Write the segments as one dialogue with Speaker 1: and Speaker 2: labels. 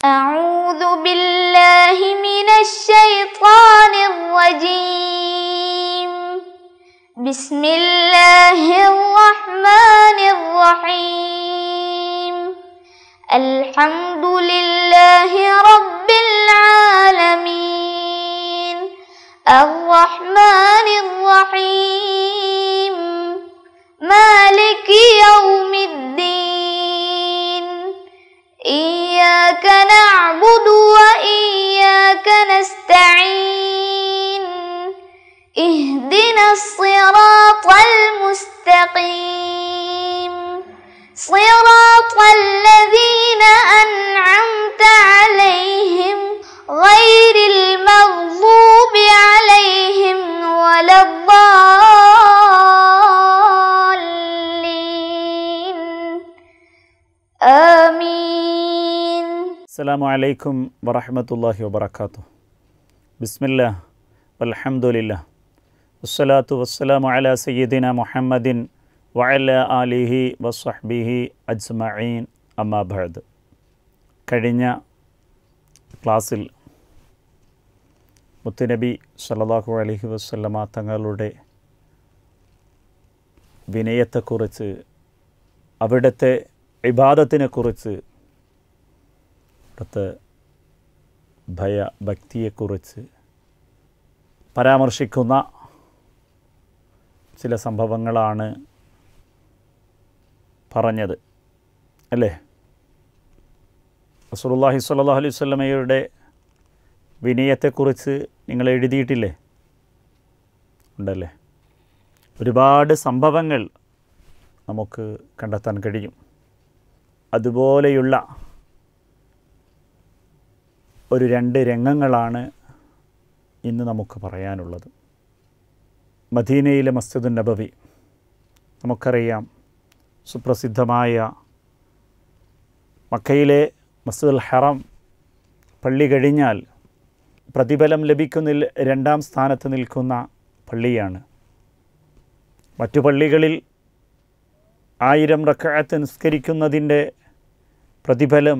Speaker 1: أعوذ بالله من الشيطان الرجيم بسم الله الرحمن الرحيم الحمد لله رب العالمين الرحمن الرحيم مالك يوم الدين إياك نعبد وإياك نستعين اهدنا الصراط المستقيم صراط الذين أنعمت عليهم غير المغضوب عليهم ولا الضالين آمين
Speaker 2: അസ്സലാമു അലൈക്കും വറഹമത്തല്ലാഹി വബർക്കാത്തു ബിസ്മില്ലാ വൽഹംദുലില്ലാ വസ്സലാത്തു വസ്സലാമു അലാ സയ്യിദിന മുഹമ്മദിൻ വഅല ആലിഹി വസ്വഹ്ബിഹി അജ്മഈൻ അമ്മാ ബഅദ് കഴിഞ്ഞ ക്ലാസ്സിൽ മുത്തുനബി സല്ലല്ലാഹു അലൈഹി വസല്ലമ തങ്ങളുടെ വിനയത്തെക്കുറിച്ച് അവിടുത്തെ ഇബാദത്തിനെക്കുറിച്ച് അവിടുത്തെ ഭയഭക്തിയെക്കുറിച്ച് പരാമർശിക്കുന്ന ചില സംഭവങ്ങളാണ് പറഞ്ഞത് അല്ലേ റസൂലുള്ളാഹി സ്വല്ലല്ലാഹു അലൈഹി വസല്ലമയുടെ വിനയത്തെക്കുറിച്ച് നിങ്ങൾ എഴുതിയിട്ടില്ലേ ഉണ്ടല്ലേ ഒരുപാട് സംഭവങ്ങൾ നമുക്ക് കണ്ടെത്താൻ കഴിയും അതുപോലെയുള്ള ഒരു രണ്ട് രംഗങ്ങളാണ് ഇന്ന് നമുക്ക് പറയാനുള്ളത് മദീനയിലെ മസ്ജിദുൻ നബവി നമുക്കറിയാം സുപ്രസിദ്ധമായ മക്കയിലെ മസ്ജിദുൽ ഹറം പള്ളി കഴിഞ്ഞാൽ പ്രതിഫലം ലഭിക്കുന്നതിൽ രണ്ടാം സ്ഥാനത്ത് നിൽക്കുന്ന പള്ളിയാണ് മറ്റു പള്ളികളിൽ ആയിരം റക്കായത്ത് നിസ്കരിക്കുന്നതിൻ്റെ പ്രതിഫലം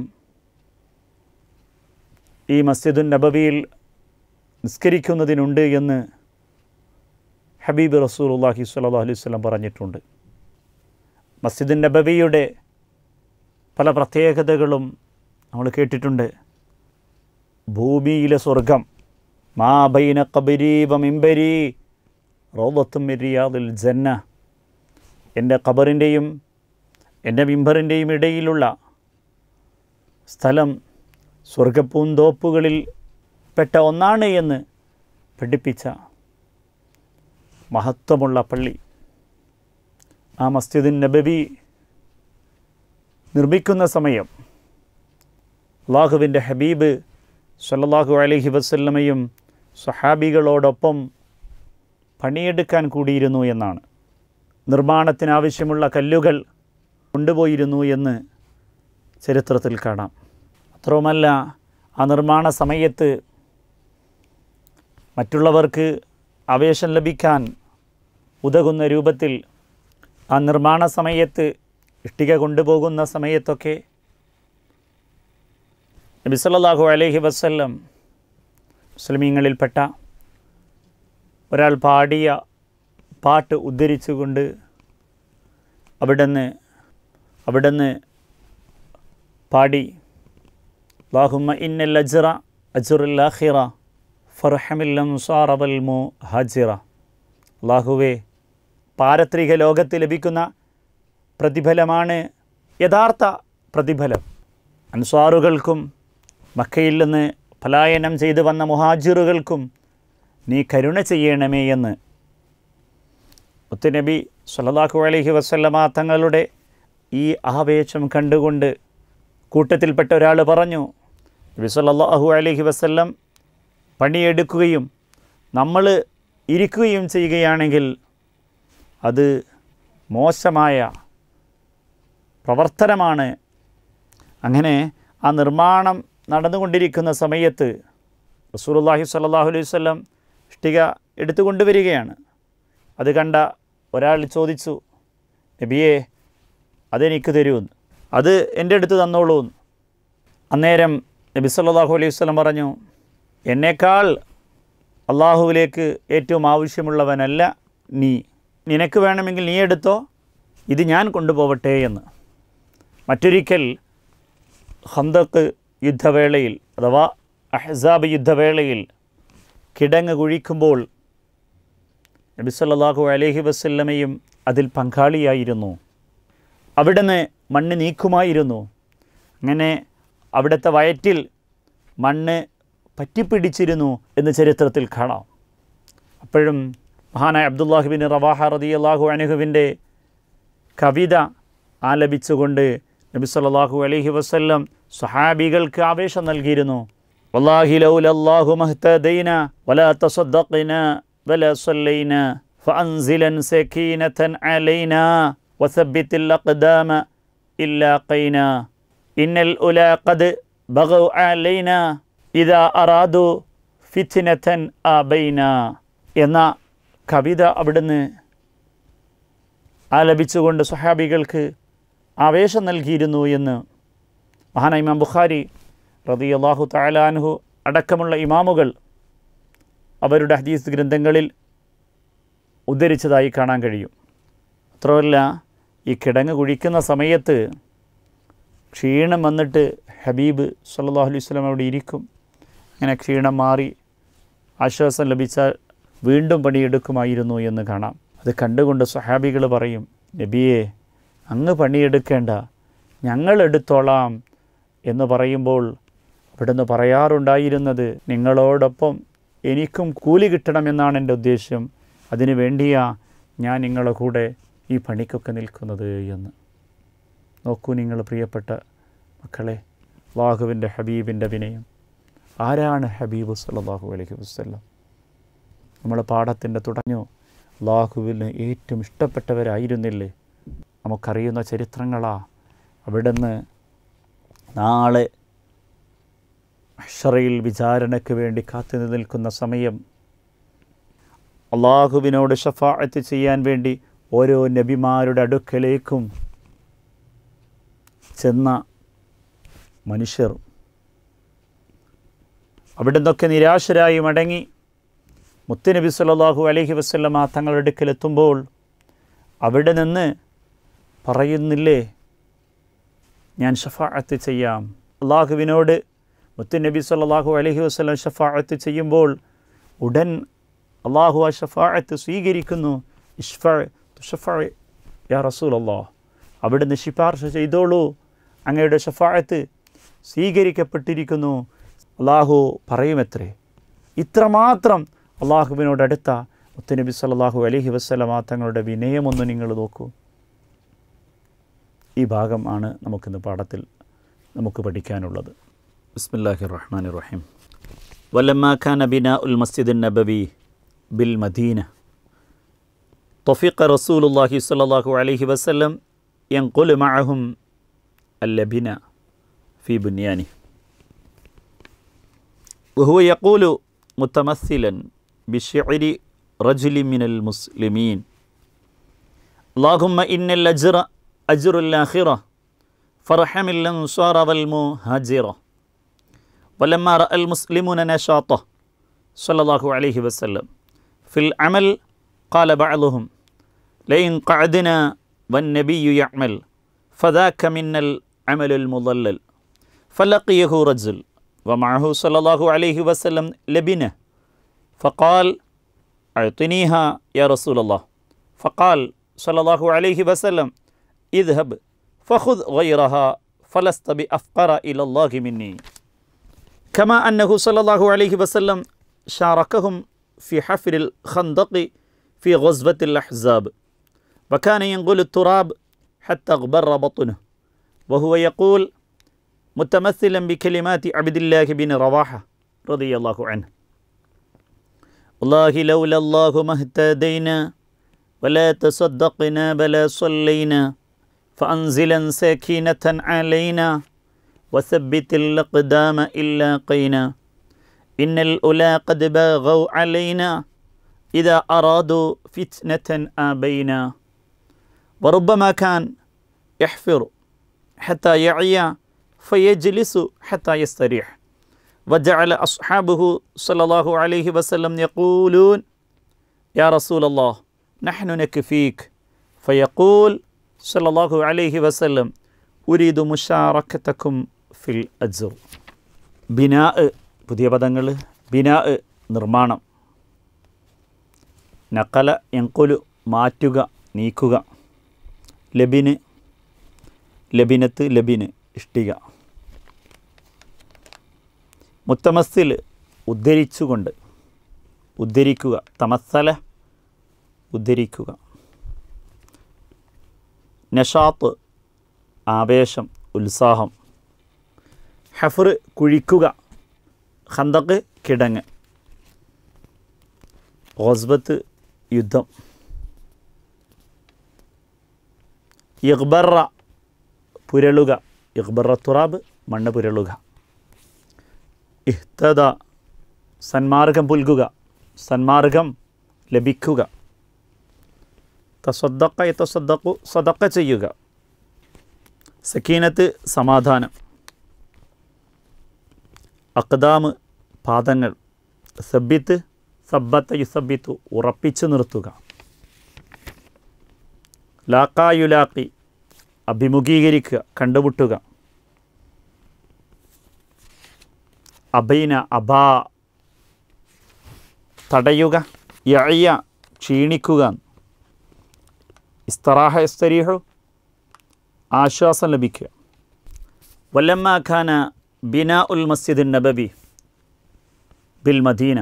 Speaker 2: ഈ മസ്ജിദുൻ നബവിയിൽ നിസ്കരിക്കുന്നതിനുണ്ട് എന്ന് ഹബീബ് റസൂലുള്ളാഹി സ്വല്ലല്ലാഹു അലൈഹി വസല്ലം പറഞ്ഞിട്ടുണ്ട് മസ്ജിദുൻ നബവിയുടെ പല പ്രത്യേകതകളും നമ്മൾ കേട്ടിട്ടുണ്ട് ഭൂമിയിലെ സ്വർഗം മാ ബൈന കബരീബ മിമ്പരി റോദത്തും റിയാദിൽ ജന്ന എൻ്റെ ഖബറിൻ്റെയും എൻ്റെ മിമ്പറിൻ്റെയും ഇടയിലുള്ള സ്ഥലം സ്വർഗപ്പൂന്തോപ്പുകളിൽ പെട്ട ഒന്നാണ് എന്ന് പഠിപ്പിച്ച മഹത്വമുള്ള പള്ളി ആ മസ്ജിദുൻ നബവി നിർമ്മിക്കുന്ന സമയം അള്ളാഹുവിൻ്റെ ഹബീബ് സല്ലല്ലാഹു അലൈഹി വസല്ലമയും സഹാബികളോടൊപ്പം പണിയെടുക്കാൻ കൂടിയിരുന്നു എന്നാണ് നിർമ്മാണത്തിനാവശ്യമുള്ള കല്ലുകൾ കൊണ്ടുപോയിരുന്നു എന്ന് ചരിത്രത്തിൽ കാണാം മാത്രവുമല്ല ആ നിർമ്മാണ സമയത്ത് മറ്റുള്ളവർക്ക് ആവേശം ലഭിക്കാൻ ഉതകുന്ന രൂപത്തിൽ ആ നിർമ്മാണ സമയത്ത് ഇഷ്ടിക കൊണ്ടുപോകുന്ന സമയത്തൊക്കെ നബി സല്ലല്ലാഹു അലൈഹി വസല്ലം മുസ്ലിമീങ്ങളിൽപ്പെട്ട ഒരാൾ പാടിയ പാട്ട് ഉദ്ധരിച്ചുകൊണ്ട് അവിടുന്ന് അവിടുന്ന് പാടി അള്ളാഹുമ്മ ഇന്നൽ അജ്റ അജുറുൽ ആഖിറ ഫർഹമില്ലം സാറബൽ മു ഹാജിറ അള്ളാഹുവേ പാരത്രിക ലോകത്ത് ലഭിക്കുന്ന പ്രതിഫലമാണ് യഥാർത്ഥ പ്രതിഫലം അൻസ്വാറുകൾക്കും മക്കയിൽ നിന്ന് പലായനം ചെയ്തു വന്ന മുഹാജിറുകൾക്കും നീ കരുണ ചെയ്യണമേ എന്ന് മുത്തുനബി സല്ലല്ലാഹു അലൈഹി വസല്ലമ തങ്ങളുടെ ഈ ആവേശം കണ്ടുകൊണ്ട് കൂട്ടത്തിൽപ്പെട്ട ഒരാൾ പറഞ്ഞു നബി സല്ലല്ലാഹു അലൈഹി വസല്ലം പണിയെടുക്കുകയും നമ്മൾ ഇരിക്കുകയും ചെയ്യുകയാണെങ്കിൽ അത് മോശമായ പ്രവർത്തനമാണ് അങ്ങനെ ആ നിർമ്മാണം നടന്നുകൊണ്ടിരിക്കുന്ന സമയത്ത് റസൂലുള്ളാഹി സ്വല്ലല്ലാഹു അലൈഹി വസല്ലം ഇഷ്ടിക എടുത്തുകൊണ്ടുവരികയാണ് അത് കണ്ട ഒരാൾ ചോദിച്ചു നബിയെ അതെനിക്ക് തരുമെന്ന് അത് എൻ്റെ അടുത്ത് തന്നോളൂ എന്ന്. അന്നേരം നബി സല്ലല്ലാഹു അലൈഹി വസല്ലം പറഞ്ഞു എന്നേക്കാൾ അള്ളാഹുവിലേക്ക് ഏറ്റവും ആവശ്യമുള്ളവനല്ല നീ നിനക്ക് വേണമെങ്കിൽ നീ എടുത്തോ ഇത് ഞാൻ കൊണ്ടുപോവട്ടെ എന്ന് മറ്റൊരിക്കൽ ഹന്തക്ക് യുദ്ധവേളയിൽ അഥവാ അഹ്സാബ് യുദ്ധവേളയിൽ കിടങ്ങ് കുഴിക്കുമ്പോൾ നബി സല്ലല്ലാഹു അലൈഹി വസല്ലമയും അതിൽ പങ്കാളിയായിരുന്നു അവിടുന്ന് മണ്ണ് നീക്കുമായിരുന്നു അങ്ങനെ അവിടുത്തെ വയറ്റിൽ മണ്ണ് പറ്റിപ്പിടിച്ചിരുന്നു എന്ന് ചരിത്രത്തിൽ കാണാം അപ്പോഴും മഹാനായ അബ്ദുല്ലാഹിബിൻ റവാഹ റതി അള്ളാഹു അനഹുവിൻ്റെ കവിത ആലപിച്ചുകൊണ്ട് നബി സല്ലല്ലാഹു അലൈഹി വസല്ലം സ്വഹാബികൾക്ക് ആവേശം നൽകിയിരുന്നു വല്ലാഹി ലൗലല്ലാഹു മഹ്തദൈന വലാ തസദ്ദഖ്ന വലാ സല്ലൈന ഫഅൻസിലൻ സകീനതൻ അലൈന വസബ്ബിതിൽ അഖ്ദാമ ഇല്ലാ ഖൈന ഇന്നൽ ഉലാ ഖദ് ബഗൗ അലൈന ഇദാ അറാദു ഫിത്നതൻ ആബൈന എന്ന കവിത അവിടുന്ന് ആലപിച്ചുകൊണ്ട് സ്വഹാബികൾക്ക് ആവേശം നൽകിയിരുന്നു എന്ന് മഹാന ഇമാം ബുഖാരി റതി അള്ളാഹു താലാൻഹു അടക്കമുള്ള ഇമാമുകൾ അവരുടെ ഹദീസ് ഗ്രന്ഥങ്ങളിൽ ഉദ്ധരിച്ചതായി കാണാൻ കഴിയും മാത്രമല്ല ഈ കിടങ്ങ് കുഴിക്കുന്ന സമയത്ത് ക്ഷീണം വന്നിട്ട് ഹബീബ് സല്ലല്ലാഹു അലൈഹി വസല്ലം അവിടെ ഇരിക്കും അങ്ങനെ ക്ഷീണം മാറി ആശ്വാസം ലഭിച്ചാൽ വീണ്ടും പണിയെടുക്കുമായിരുന്നു എന്ന് കാണാം അത് കണ്ടുകൊണ്ട് സ്വഹാബികൾ പറയും നബിയെ അങ്ങ് പണിയെടുക്കേണ്ട ഞങ്ങൾ എടുത്തോളാം എന്ന് പറയുമ്പോൾ അവിടുന്ന് പറയാറുണ്ടായിരുന്നത് നിങ്ങളോടൊപ്പം എനിക്കും കൂലി കിട്ടണമെന്നാണ് എൻ്റെ ഉദ്ദേശ്യം അതിനു വേണ്ടിയാ ഞാൻ നിങ്ങളുടെ കൂടെ ഈ പണിക്കൊക്കെ നിൽക്കുന്നത് എന്ന് നോക്കൂ നിങ്ങൾ പ്രിയപ്പെട്ട മക്കളെ അള്ളാഹുവിൻ്റെ ഹബീബിൻ്റെ വിനയം ആരാണ് ഹബീബ് സല്ലല്ലാഹു അലൈഹി വസല്ലം നമ്മൾ പാഠത്തിൻ്റെ തുടങ്ങു അള്ളാഹുവിന് ഏറ്റവും ഇഷ്ടപ്പെട്ടവരായിരുന്നില്ലേ നമുക്കറിയുന്ന ചരിത്രങ്ങളാ അവിടുന്ന് നാളെ അഷറയിൽ വിചാരണയ്ക്ക് വേണ്ടി കാത്തു നിൽക്കുന്ന സമയം അള്ളാഹുവിനോട് ഷഫാഅത്ത് ചെയ്യാൻ വേണ്ടി ഓരോ നബിമാരുടെ അടുക്കലേക്കും ചെന്ന മനുഷ്യർ അവിടെ നിന്നൊക്കെ നിരാശരായി മടങ്ങി മുത്തുനബി സല്ലല്ലാഹു അലൈഹി വസല്ലമ തങ്ങളുടെ അടുക്കലെത്തുമ്പോൾ അവിടെ നിന്ന് പറയുന്നില്ലേ ഞാൻ ഷഫാഅത്ത് ചെയ്യാം അള്ളാഹുവിനോട് മുത്തുനബി സല്ലല്ലാഹു അലൈഹി വസല്ലം ഷഫാഅത്ത് ചെയ്യുമ്പോൾ ഉടൻ അള്ളാഹു ആ ഷഫാഅത്ത് സ്വീകരിക്കുന്നു ഇഷ്ഫ തുഷഫ യാ റസൂൽ അള്ളാഹ് അവിടുന്ന് ശിപാർശ ചെയ്തോളൂ അങ്ങയുടെ ഷഫാഅത്ത് സ്വീകരിക്കപ്പെട്ടിരിക്കുന്നു അള്ളാഹു പറയുമത്രേ ഇത്രമാത്രം അള്ളാഹുവിനോട് അടുത്ത മുത്തുനബി സല്ലല്ലാഹു അലൈഹി വസ്ലമ തങ്ങളുടെ വിനയമൊന്ന് നിങ്ങൾ നോക്കൂ ഈ ഭാഗം ആണ് നമുക്കിന്ന് പാഠത്തിൽ നമുക്ക് പഠിക്കാനുള്ളത് ബിസ്മില്ലാഹി റഹ്മാൻ റഹീം വല്ലമ്മ ഖാൻ ബിന ഉൽ മസ്ജിദ് നബവി ബിൽ മദീന طفق رسول الله صلى الله عليه وسلم ينقل معهم اللبنة في بنيانه وهو يقول متمثلا بشعر رجل من المسلمين اللهم إن الأجر أجر الآخرة فارحم الأنصار والمهاجرة ولما رأى المسلمون نشاطه صلى الله عليه وسلم في العمل قال بعضهم لئن قعدنا والنبي يعمل فذاك منا العمل المضلل فلقيه رجل ومعه صلى الله عليه وسلم لبنه فقال أعطنيها يا رسول الله فقال صلى الله عليه وسلم اذهب فخذ غيرها فلست بأفقر إلى الله مني كما أنه صلى الله عليه وسلم شاركهم في حفر الخندق في غزوة الأحزاب وكان ينقل التراب حتى اغبر بطنه وهو يقول متمثلا بكلمات عبد الله بن رواحة رضي الله عنه والله لولا الله ما اهتدينا ولا تصدقنا بلا صلينا فأنزلا سكينة علينا وثبت الأقدام إلا قينا إن الأولى قد باغوا علينا إذا أرادوا فتنة آبينا وربما كان يحفر حتى يعيا فيجلس حتى يستريح وجعل أصحابه صلى الله عليه وسلم يقولون يا رسول الله نحن نكفيك فيقول صلى الله عليه وسلم أريد مشاركتكم في الأجر بناء പുതിയ പദങ്ങൾ ബിനാ നിർമ്മാണം നക്കല എങ്കൊലു മാറ്റുക നീക്കുക ലബിന് ലബിനത്ത് ലബിന് ഇഷ്ടിക മുത്തമസ്സിൽ ഉദ്ധരിച്ചുകൊണ്ട് ഉദ്ധരിക്കുക തമസ്സല ഉദ്ധരിക്കുക നഷാത്ത് ആവേശം ഉത്സാഹം ഹഫർ കുഴിക്കുക ഖന്തക്ക് കിടങ്ങ് ഓസ്ബത്ത് യുദ്ധം ഇഖ്ബറ പുരളുക ഇഖ്ബറ തുറാബ് മണ്ണ് പുരളുക ഇഹ്തദ സന്മാർഗം പുൽകുക സന്മാർഗം ലഭിക്കുക തസ്വദ്ദക്ക യത്തസ്വദ്ദക്കു സ്വതക്ക ചെയ്യുക സക്കീനത്ത് സമാധാനം അക്ദാമ് പാദങ്ങൾ സബ്ബിത്ത് സബ്ബത്ത യുസബിത്തു ഉറപ്പിച്ചു നിർത്തുക ലാക്കായുലാക്കി അഭിമുഖീകരിക്കുക കണ്ടുമുട്ടുക അബൈന അബാ തടയുക യയ്യ ക്ഷീണിക്കുക ഇസ്തറാഹ ഇസ്തരീഹു ആശ്വാസം ലഭിക്കുക വല്ലമ്മ ഖാന ബിന ഉൽ മസ്ജിദ് നബബി ബിൽ മദീന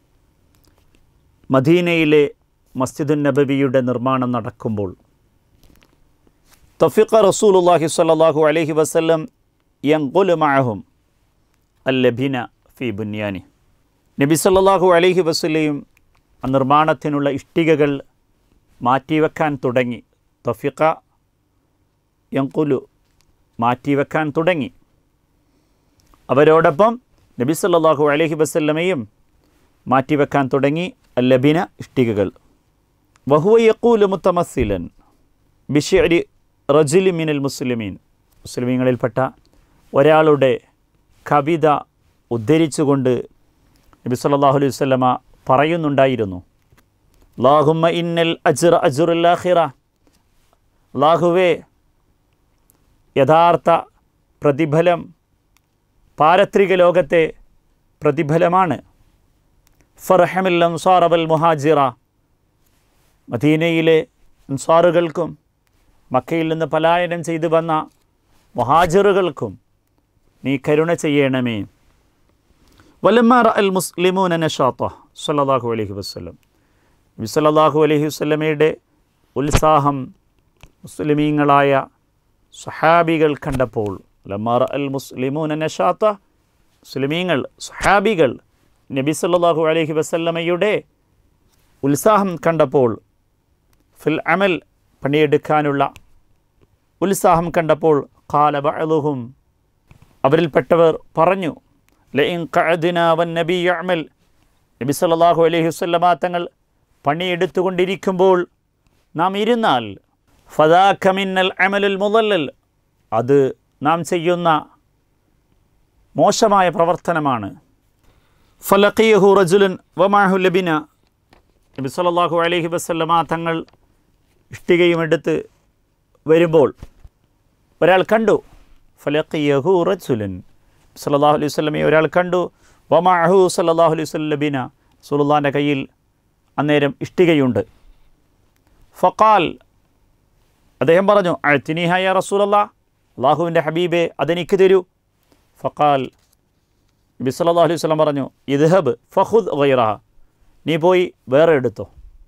Speaker 2: മദീനയിലെ മസ്ജിദ് നബബിയുടെ നിർമ്മാണം നടക്കുമ്പോൾ തഫിഖ റസൂലുല്ലാഹി സ്വല്ലല്ലാഹു അലൈഹി വസല്ലം യങ്കുലു മഅഹും അല്ലബിന ഫി ബുന്യാനി നബി സല്ലല്ലാഹു അലൈഹി വസല്ലയും ആ നിർമ്മാണത്തിനുള്ള ഇഷ്ടികകൾ മാറ്റിവെക്കാൻ തുടങ്ങി തഫിഖ യങ്കുലു മാറ്റിവെക്കാൻ തുടങ്ങി അവരോടൊപ്പം നബി സല്ലല്ലാഹു അലൈഹി വസല്ലമയും മാറ്റിവെക്കാൻ തുടങ്ങി അല്ലബിന ഇഷ്ടികകൾ വഹുവ യക്കൂല് മുത്തമസ്സിലൻ ബിഷരി റജുലി മിനൽ മുസ്ലിമീൻ മുസ്ലിമീങ്ങളിൽപ്പെട്ട ഒരാളുടെ കവിത ഉദ്ധരിച്ചുകൊണ്ട് നബി സല്ലല്ലാഹു അലൈഹി വസല്ലമ പറയുന്നുണ്ടായിരുന്നു ലാഹുമ്മ ഇന്നൽ അജ്റ അജ്റുല്ലാഹിറ ലാഹുവേ യഥാർത്ഥ പ്രതിഫലം പാരത്രിക ലോകത്തെ പ്രതിഫലമാണ് ഫർഹമിൽ അൻസാർ അവൽ മുഹാജിറ മദീനയിലെ അൻസാറുകൾക്കും മക്കയിൽ നിന്ന് പലായനം ചെയ്തു വന്ന മുഹാജിറുകൾക്കും നീ കരുണ ചെയ്യണമേ വലമാർ അൽ മുസ്ലിമൂൻ നഷാത്ത സല്ലാഹു അലഹി വസ്ലം നബി സല്ലാഹു അലഹി വസ്ലമയുടെ ഉത്സാഹം മുസ്ലിമീങ്ങളായ സഹാബികൾ കണ്ടപ്പോൾ ലമാർ അൽ മുസ്ലിമൂൻ നഷാത്ത മുസ്ലിമീങ്ങൾ സഹാബികൾ നബി സല്ലാഹു അലഹി വസല്ലമയുടെ ഉത്സാഹം കണ്ടപ്പോൾ ഫിൽ അമൽ പണിയെടുക്കാനുള്ള ഉത്സാഹം കണ്ടപ്പോൾ കാല ബഅലുഹും അവരിൽപ്പെട്ടവർ പറഞ്ഞു ലഇൻ ഖഅദ്ന വൻ നബി യഅമൽ നബി സല്ലല്ലാഹു അലൈഹി വസല്ലമ തങ്ങൾ പണിയെടുത്തുകൊണ്ടിരിക്കുമ്പോൾ നാം ഇരുന്നാൽ ഫദാക മിന്നൽ അമലുൽ മുദല്ലൽ അത് നാം ചെയ്യുന്ന മോശമായ പ്രവർത്തനമാണ് ഫലഖിയഹു റജുലൻ വമാഹു ലബിന നബി സല്ലല്ലാഹു അലൈഹി വസല്ലമ തങ്ങൾ ഇഷ്ടികയും എടുത്ത് വരുമ്പോൾ ഒരാൾ കണ്ടു ഫലഖിയഹു റജുലൻ സല്ലല്ലാഹു അലൈഹി വസല്ലമയെ ഒരാൾ കണ്ടു വമാഹു സല്ലല്ലാഹു അലൈഹി വസല്ലം ലബിന സുലുല്ലാൻ്റെ കയ്യിൽ അന്നേരം ഇഷ്ടികയുണ്ട് ഫക്കാൽ അദ്ദേഹം പറഞ്ഞു അഴ്ത്തിനിഹായ റസൂലല്ലാ അള്ളാഹുവിൻ്റെ ഹബീബെ അതെനിക്ക് തരൂ ഫക്കാൽ നബി സല്ലല്ലാഹു അലൈഹി വസല്ലം പറഞ്ഞു ഇദ്ഹബ് ഫഖുദ് ഗൈറഹ നീ പോയി വേറെ എടുത്തോ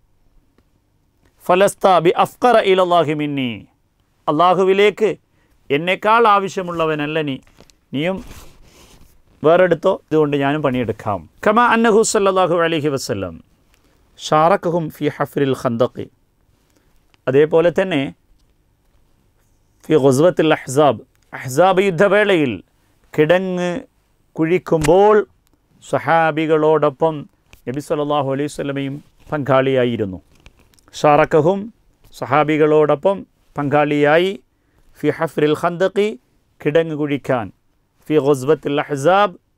Speaker 2: ഫലസ്ത ബി അഫ്കറ ഇലല്ലാഹി മിന്നി അള്ളാഹുവിലേക്ക് എന്നേക്കാൾ ആവശ്യമുള്ളവനല്ല നീ നീയും വേറെ എടുത്തോ ഇതുകൊണ്ട് ഞാനും പണിയെടുക്കാം കമ അന്നഹു സല്ലല്ലാഹു അലൈഹി വസല്ലം ഷാറഖും ഫി ഹഫ്രിൽ ഖന്തഖി അതേപോലെ തന്നെ ഫി ഗുസ്വത്തിൽ അഹ്സാബ് അഹ്സാബ് യുദ്ധവേളയിൽ കിടങ്ങ് കുഴിക്കുമ്പോൾ സഹാബികളോടൊപ്പം നബി സല്ലല്ലാഹു അലൈഹി വസല്ലമയും പങ്കാളിയായിരുന്നു ഷാറക്കഹും സഹാബികളോടൊപ്പം പങ്കാളിയായി ഫി ഹഫ്രിൽ ഖന്തഖി കിടങ്ങ് കുഴിക്കാൻ ഫി ഗുസ്വത്തിൽ അഹ്സാബ്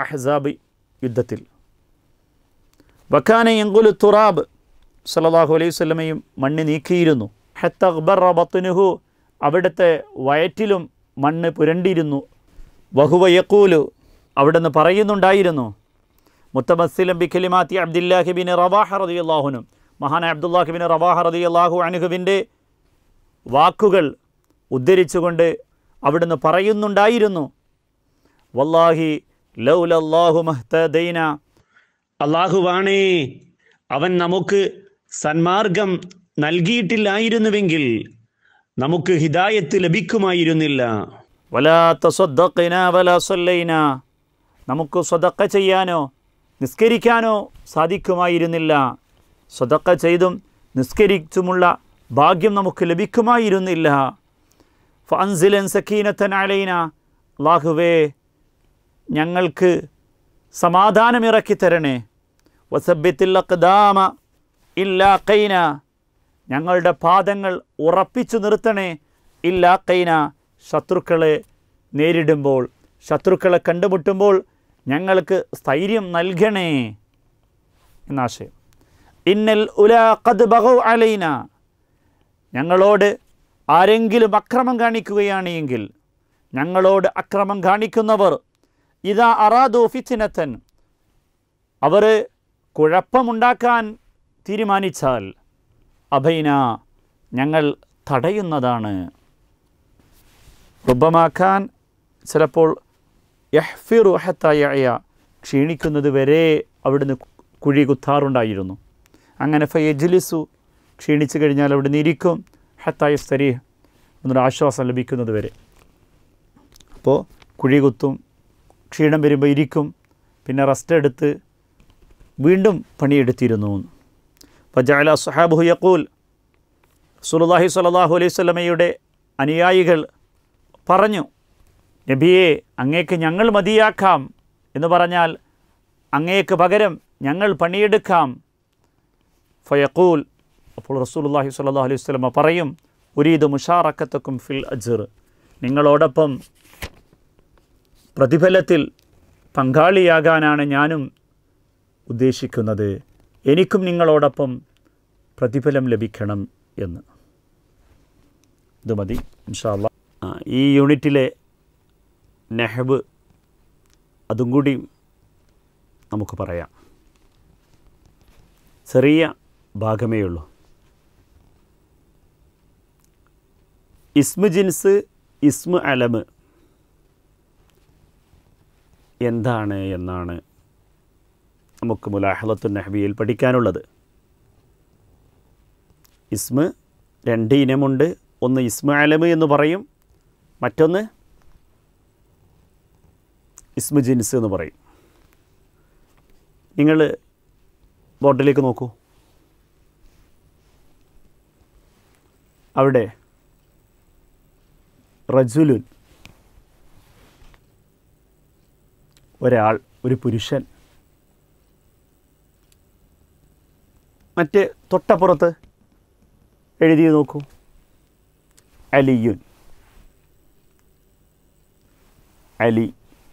Speaker 2: അഹ്സാബ് യുദ്ധത്തിൽ വക്കാന എങ്കുലു തുറാബ് സല്ലല്ലാഹു അലൈഹി വസല്ലമയും മണ്ണ് നീക്കിയിരുന്നു ഹത്ത അക്ബർ ബത്തുനുഹു അവിടുത്തെ വയറ്റിലും മണ്ണ് പുരണ്ടിരുന്നു വഹുവ യക്കൂലു അവിടുന്ന് പറയുന്നുണ്ടായിരുന്നു മുത്തമസ്സിലം ബി കലിമാത്തി അബ്ദുല്ലാഹിബിൻ റവാഹ റളിയല്ലാഹുനും മഹാനായ അബ്ദുല്ലാഹിബിൻ റവാഹ റളിയല്ലാഹു അൻഹുവിൻ്റെ വാക്കുകൾ ഉദ്ധരിച്ചുകൊണ്ട് അവിടുന്ന് പറയുന്നുണ്ടായിരുന്നു വല്ലാഹി ലൗലല്ലാഹു മഹ്തദൈന
Speaker 3: അള്ളാഹുവാണേ അവൻ നമുക്ക് സന്മാർഗം നൽകിയിട്ടില്ലായിരുന്നുവെങ്കിൽ നമുക്ക് ഹിദായത്ത് ലഭിക്കുമായിരുന്നില്ല
Speaker 2: വലാ തസദ്ദഖ്ന വലാ സല്ലൈന നമുക്ക് സ്വതക്ക ചെയ്യാനോ നിസ്കരിക്കാനോ സാധിക്കുമായിരുന്നില്ല സ്വതക്ക ചെയ്തും നിസ്കരിച്ചുമുള്ള ഭാഗ്യം നമുക്ക് ലഭിക്കുമായിരുന്നില്ല ഫൻസിലൻ സക്കീനത്തൻ അലൈന അള്ളാഹുവേ ഞങ്ങൾക്ക് സമാധാനമിറക്കി തരണേ വസബ്യത്തിൽ അക്ദാമ ഇല്ലാ കൈന ഞങ്ങളുടെ പാദങ്ങൾ ഉറപ്പിച്ചു നിർത്തണേ ഇല്ലാ കൈന ശത്രുക്കളെ നേരിടുമ്പോൾ ശത്രുക്കളെ കണ്ടുമുട്ടുമ്പോൾ ഞങ്ങൾക്ക് സ്ഥൈര്യം നൽകണേ എന്നാശയം ഇന്നൽ ഉലാ ഖദ് ബഗൗ അലൈന ഞങ്ങളോട് ആരെങ്കിലും അക്രമം കാണിക്കുകയാണ് എങ്കിൽ ഞങ്ങളോട് അക്രമം കാണിക്കുന്നവർ ഇതാ അറാദോ ഫിത്തിനത്തൻ അവർ കുഴപ്പമുണ്ടാക്കാൻ തീരുമാനിച്ചാൽ അഭൈന ഞങ്ങൾ തടയുന്നതാണ് റുബമാക്കാൻ ചിലപ്പോൾ യഹ്ഫിറു ഹത്തായ ക്ഷീണിക്കുന്നത് വരെ അവിടുന്ന് കുഴി കുത്താറുണ്ടായിരുന്നു അങ്ങനെ ഫയജ്ലിസു ക്ഷീണിച്ചു കഴിഞ്ഞാൽ അവിടുന്ന് ഇരിക്കും ഹത്തായ സ്തരി എന്നൊരു ആശ്വാസം ലഭിക്കുന്നത് വരെ അപ്പോൾ കുഴി കുത്തും ക്ഷീണം വരുമ്പോൾ ഇരിക്കും പിന്നെ റെസ്റ്റ് എടുത്ത് വീണ്ടും പണിയെടുത്തിരുന്നു ഫജാല സുഹാബുഹു യക്കൂൽ സുലുല്ലാഹി സ്വല്ലല്ലാഹു അലൈഹി സ്വലമയുടെ അനുയായികൾ പറഞ്ഞു നബിയെ അങ്ങേക്ക് ഞങ്ങൾ മതിയാക്കാം എന്ന് പറഞ്ഞാൽ അങ്ങേക്ക് പകരം ഞങ്ങൾ പണിയെടുക്കാം ഫയക്കൂൽ അപ്പോൾ റസൂലുള്ളാഹി സ്വല്ലല്ലാഹു അലൈഹി വസല്ലമ പറയും ഉരീദ് മുഷാറക്കത്തക്കും ഫിൽ അജ്ർ നിങ്ങളോടൊപ്പം പ്രതിഫലത്തിൽ പങ്കാളിയാകാനാണ് ഞാനും ഉദ്ദേശിക്കുന്നത് എനിക്കും നിങ്ങളോടൊപ്പം പ്രതിഫലം ലഭിക്കണം എന്ന് ഇത് മതി ഇൻഷാല്ല ഈ യൂണിറ്റിലെ നെഹബ് അതും കൂടി നമുക്ക് പറയാം ചെറിയ ഭാഗമേ ഉള്ളൂ ഇസ്മു ജിൻസ് ഇസ്മു അലമ് എന്താണ് എന്നാണ് നമുക്ക് മുലാഹലത്തു നഹബിയിൽ പഠിക്കാനുള്ളത് ഇസ്മ് രണ്ട് ഇനമുണ്ട് ഒന്ന് ഇസ്മു അലമ് എന്ന് പറയും മറ്റൊന്ന് ഇസ്മു ജിൻസ് എന്ന് പറയും നിങ്ങൾ ബോർഡിലേക്ക് നോക്കൂ അവിടെ റജുലുൻ ഒരാൾ ഒരു പുരുഷൻ മറ്റ് തൊട്ടപ്പുറത്ത് എഴുതി നോക്കൂ അലിയുൻ അലി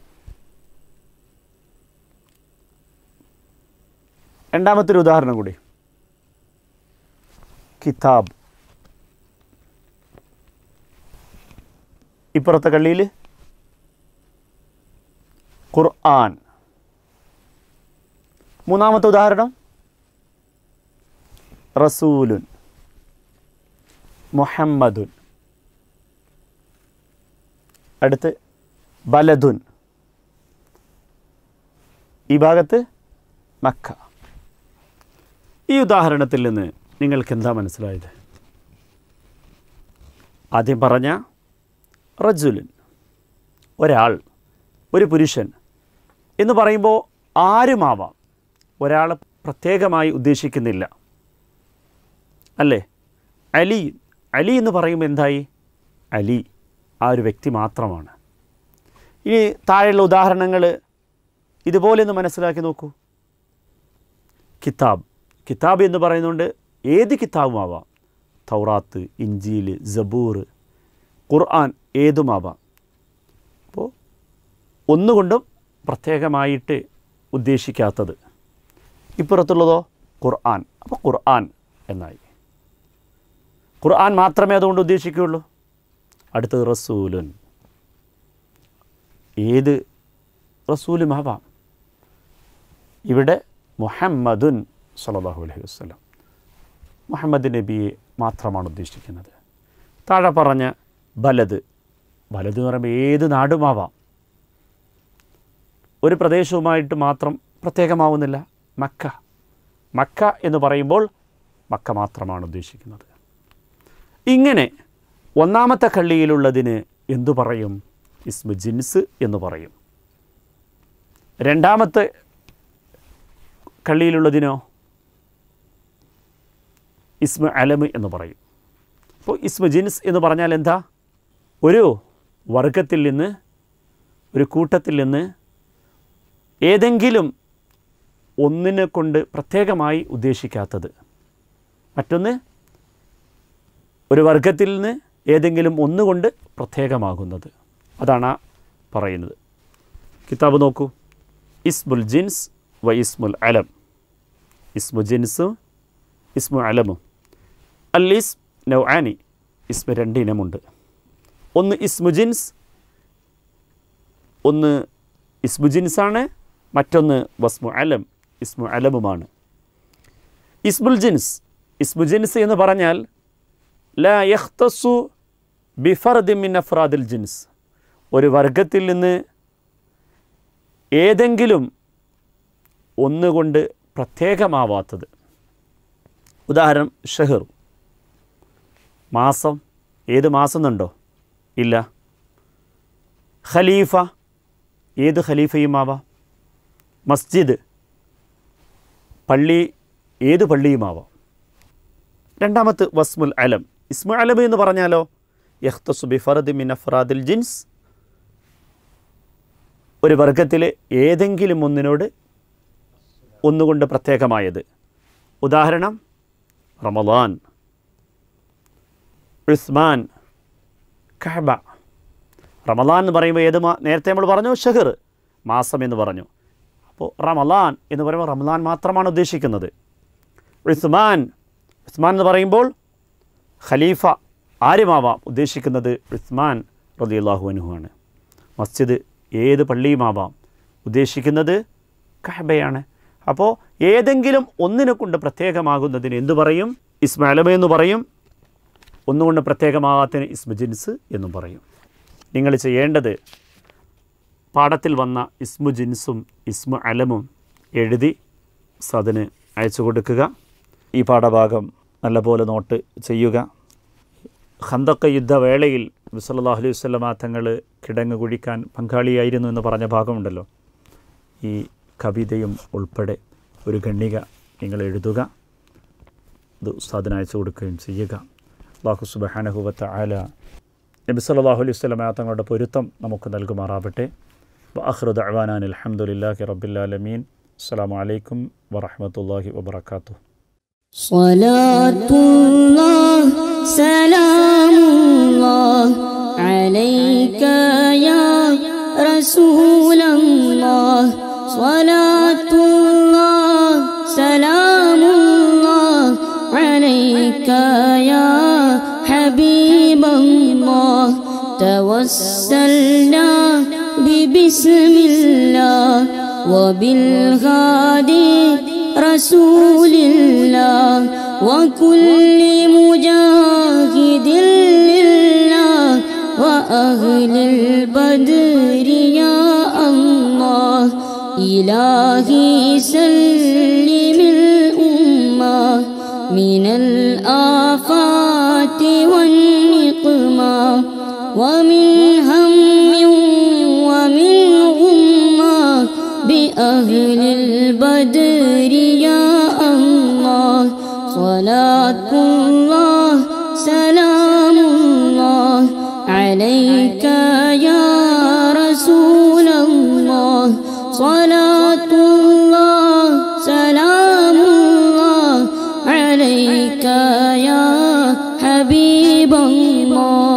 Speaker 2: രണ്ടാമത്തെ ഉദാഹരണം കൂടി കിതാബ് ഇപ്പുറത്തെ കള്ളിയിൽ ഖുർആൻ മൂന്നാമത്തെ ഉദാഹരണം റസൂലുൻ മുഹമ്മദുൻ അടുത്ത് ബലദുൻ ഈ ഭാഗത്ത് മക്ക ഈ ഉദാഹരണത്തിൽ നിന്ന് നിങ്ങൾക്ക് എന്താ മനസ്സിലായത് ആദ്യം പറഞ്ഞ റജുലുൻ ഒരാൾ ഒരു പുരുഷൻ എന്ന് പറയുമ്പോൾ ആരുമാവാം ഒരാളെ പ്രത്യേകമായി ഉദ്ദേശിക്കുന്നില്ല അല്ലേ അലി അലി എന്ന് പറയുമ്പോൾ എന്തായി അലി ആ ഒരു വ്യക്തി മാത്രമാണ് ഇനി താഴെയുള്ള ഉദാഹരണങ്ങൾ ഇതുപോലെ ഒന്ന് മനസ്സിലാക്കി നോക്കൂ കിതാബ് കിതാബ് എന്ന് പറയുന്നുണ്ട് ഏത് കിതാബുമാവാം തൗറാത്ത് ഇഞ്ചീൽ ജബൂർ ഖുർആൻ ഏതുമാവാം അപ്പോൾ ഒന്നുകൊണ്ടും പ്രത്യേകമായിട്ട് ഉദ്ദേശിക്കാത്തത് ഇപ്പുറത്തുള്ളതോ ഖുർആൻ അപ്പോൾ ഖുർആൻ എന്നായി ഖുർആൻ മാത്രമേ അതുകൊണ്ട് ഉദ്ദേശിക്കുകയുള്ളൂ അടുത്തത് റസൂലുൻ ഏത് റസൂലും ആവാം ഇവിടെ മുഹമ്മദുൻ സല്ലല്ലാഹു അലൈഹി വസല്ലം മുഹമ്മദ് നബിയെ മാത്രമാണ് ഉദ്ദേശിക്കുന്നത് താഴെ പറഞ്ഞ ബലത് ബലത് എന്ന് പറയുമ്പോൾ ഏത് നാടുമാവാം ഒരു പ്രദേശവുമായിട്ട് മാത്രം പ്രത്യേകമാവുന്നില്ല മക്ക മക്ക എന്ന് പറയുമ്പോൾ മക്ക മാത്രമാണ് ഉദ്ദേശിക്കുന്നത് ഇങ്ങനെ ഒന്നാമത്തെ കള്ളിയിലുള്ളതിന് എന്തു പറയും ഇസ്മു ജിൻസ് എന്ന് പറയും രണ്ടാമത്തെ കള്ളിയിലുള്ളതിനോ ഇസ്മ അലമ് എന്ന് പറയും അപ്പോൾ ഇസ്മ ജിൻസ് എന്ന് പറഞ്ഞാൽ എന്താ ഒരു വർഗത്തിൽ നിന്ന് ഒരു കൂട്ടത്തിൽ നിന്ന് ഏതെങ്കിലും ഒന്നിനെ കൊണ്ട് പ്രത്യേകമായി ഉദ്ദേശിക്കാത്തത് മറ്റൊന്ന് ഒരു വർഗത്തിൽ നിന്ന് ഏതെങ്കിലും ഒന്നുകൊണ്ട് പ്രത്യേകമാകുന്നത് അതാണ് ആ പറയുന്നത് കിതാബ് നോക്കൂ ഇസ്മുൽ ജിൻസ് വ ഇസ്മുൽ അലം ഇസ്മു ജിൻസും ഇസ്മു അലമും അൽ ഇസ് നൗആനി ഇസ്മ രണ്ട് ഇനമുണ്ട് ഒന്ന് ഇസ്മു ജിൻസ് ഒന്ന് ഇസ്മു ജിൻസാണ് മറ്റൊന്ന് വസ്മു അലം ഇസ്മു അലമുമാണ് ഇസ്മുൽ ജിൻസ് ഇസ്മു ജിൻസ് എന്ന് പറഞ്ഞാൽ ലാ യഖ്തസു ബിഫർദി മിൻ അഫ്രാദിൽ ജിൻസ് ഒരു വർഗത്തിൽ നിന്ന് ഏതെങ്കിലും ഒന്നുകൊണ്ട് പ്രത്യേകമാവാത്തത് ഉദാഹരണം ഷെഹർ മാസം ഏത് മാസം എന്നുണ്ടോ ഇല്ല ഖലീഫ ഏത് ഖലീഫയുമാവാം മസ്ജിദ് പള്ളി ഏത് പള്ളിയുമാവാം രണ്ടാമത്തെ വസ്മുൽ അലം ഇസ്മു അലം എന്ന് പറഞ്ഞാലോ യഖ്തസു ബിഫറദ് മിൻ അഫ്രാദിൽ ജിൻസ് ഒരു വർഗത്തിലെ ഏതെങ്കിലും ഒന്നിനോട് ഒന്നുകൊണ്ട് പ്രത്യേകമായത് ഉദാഹരണം റമദാൻ ഉസ്മാൻ കഹബ റമദാൻ എന്ന് പറയുമ്പോൾ ഏത് മാ നേരത്തെ നമ്മൾ പറഞ്ഞു ഷഹർ മാസം എന്ന് പറഞ്ഞു അപ്പോൾ റമദാൻ എന്ന് പറയുമ്പോൾ റമദാൻ മാത്രമാണ് ഉദ്ദേശിക്കുന്നത് ഉസ്മാൻ ഉസ്മാൻ എന്ന് പറയുമ്പോൾ ഖലീഫ ആരുമാവാം ഉദ്ദേശിക്കുന്നത് ഉസ്മാൻ റളിയല്ലാഹു അൻഹു ആണ് മസ്ജിദ് ഏത് പള്ളിയുമാവാം ഉദ്ദേശിക്കുന്നത് കഹബയാണ് അപ്പോൾ ഏതെങ്കിലും ഒന്നിനെ കൊണ്ട് പ്രത്യേകമാകുന്നതിന് എന്തു പറയും ഇസ്മാലമ എന്ന് പറയും ഒന്നുകൊണ്ട് പ്രത്യേകമാകാത്തതിന് ഇസ്മ ജിൻസ് എന്നും പറയും നിങ്ങൾ ചെയ്യേണ്ടത് പാഠത്തിൽ വന്ന ഇസ്മു ജിൻസും ഇസ്മു അലമും എഴുതി സതിന് അയച്ചു കൊടുക്കുക ഈ പാഠഭാഗം നല്ലപോലെ നോട്ട് ചെയ്യുക ഖന്തക്ക യുദ്ധവേളയിൽ വിസല്ലാഹു അലൈഹി വസ്ലമ തങ്ങൾ കിടങ്ങ് കുഴിക്കാൻ പങ്കാളിയായിരുന്നു എന്ന് പറഞ്ഞ ഭാഗമുണ്ടല്ലോ ഈ കവിതയും ഉൾപ്പെടെ ഒരു ഖണ്ണിക നിങ്ങൾ എഴുതുക ഇത് ഉസ്താദിന് അയച്ചു കൊടുക്കുകയും ചെയ്യുക അള്ളാഹു സുബഹാനഹുബത്ത് ആല നബി സല്ലല്ലാഹു അലൈഹി വസല്ലമ തങ്ങളുടെ പൊരുത്തം നമുക്ക് നൽകുമാറാവട്ടെ വഅഖ്റു ദഅവാനാൻ അൽഹംദുലില്ലാഹി റബ്ബിൽ ആലമീൻ അസ്സലാമു അലൈക്കും വറഹ്മത്തുള്ളാഹി വബറകാതുഹു
Speaker 4: صلاة الله سلام الله عليك يا رسول الله صلاة الله سلام الله عليك يا حبيب الله توسلنا ببسم الله وبالغادي رسول الله وكل مجاهد لله وأهل البدر يا الله إلهي سلم الأمة من الآفات والنقمة ومن هم ومن غمة بأهل البدر يا الله صلاة الله سلام الله عليك يا رسول الله صلاة الله سلام الله عليك يا حبيب الله